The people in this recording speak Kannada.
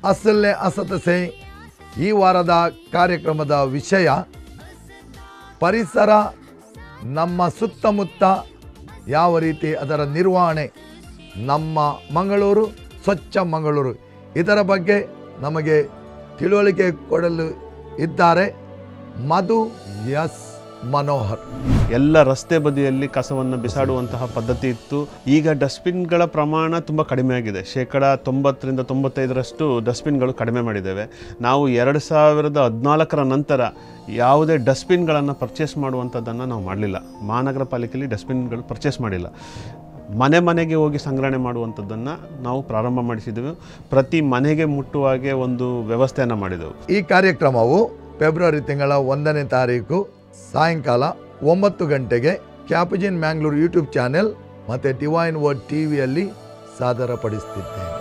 ಅಸಲ್ಲೆ ಅಸತಸೆ ಈ ವಾರದ ಕಾರ್ಯಕ್ರಮದ ವಿಷಯ ಪರಿಸರ ನಮ್ಮ ಸುತ್ತಮುತ್ತ ಯಾವ ರೀತಿ ಅದರ ನಿರ್ವಹಣೆ ನಮ್ಮ ಮಂಗಳೂರು ಸ್ವಚ್ಛ ಮಂಗಳೂರು ಇದರ ಬಗ್ಗೆ ನಮಗೆ ತಿಳುವಳಿಕೆ ಕೊಡಲು ಇದ್ದಾರೆ ಮಧು ಎಸ್ ಮನೋಹರ್ ಎಲ್ಲ ರಸ್ತೆ ಬದಿಯಲ್ಲಿ ಕಸವನ್ನು ಬಿಸಾಡುವಂತಹ ಪದ್ಧತಿ ಇತ್ತು ಈಗ ಡಸ್ಟ್ಬಿನ್ಗಳ ಪ್ರಮಾಣ ತುಂಬ ಕಡಿಮೆ ಆಗಿದೆ ಶೇಕಡ ತೊಂಬತ್ತರಿಂದ ತೊಂಬತ್ತೈದರಷ್ಟು ಡಸ್ಟ್ಬಿನ್ಗಳು ಕಡಿಮೆ ಮಾಡಿದ್ದೇವೆ ನಾವು ಎರಡು ಸಾವಿರದ ಹದಿನಾಲ್ಕರ ನಂತರ ಯಾವುದೇ ಡಸ್ಟ್ಬಿನ್ಗಳನ್ನು ಪರ್ಚೇಸ್ ಮಾಡುವಂಥದ್ದನ್ನು ನಾವು ಮಾಡಲಿಲ್ಲ ಮಹಾನಗರ ಪಾಲಿಕೆಯಲ್ಲಿ ಡಸ್ಟ್ಬಿನ್ಗಳು ಪರ್ಚೇಸ್ ಮಾಡಿಲ್ಲ ಮನೆ ಮನೆಗೆ ಹೋಗಿ ಸಂಗ್ರಹಣೆ ಮಾಡುವಂಥದ್ದನ್ನು ನಾವು ಪ್ರಾರಂಭ ಮಾಡಿಸಿದ್ದೆವು ಪ್ರತಿ ಮನೆಗೆ ಮುಟ್ಟುವ ಹಾಗೆ ಒಂದು ವ್ಯವಸ್ಥೆಯನ್ನು ಮಾಡಿದೆವು ಈ ಕಾರ್ಯಕ್ರಮವು ಫೆಬ್ರವರಿ ತಿಂಗಳ ಒಂದನೇ ತಾರೀಕು ಸಾಯಂಕಾಲ ಒಂಬತ್ತು ಗಂಟೆಗೆ ಕ್ಯಾಪಜಿನ್ ಮ್ಯಾಂಗ್ಳೂರ್ ಯೂಟ್ಯೂಬ್ ಚಾನೆಲ್ ಮತ್ತು ಡಿವೈನ್ ವರ್ಡ್ ಟಿ ವಿಯಲ್ಲಿ ಸಾದರಪಡಿಸ್ತಿದ್ದೇನೆ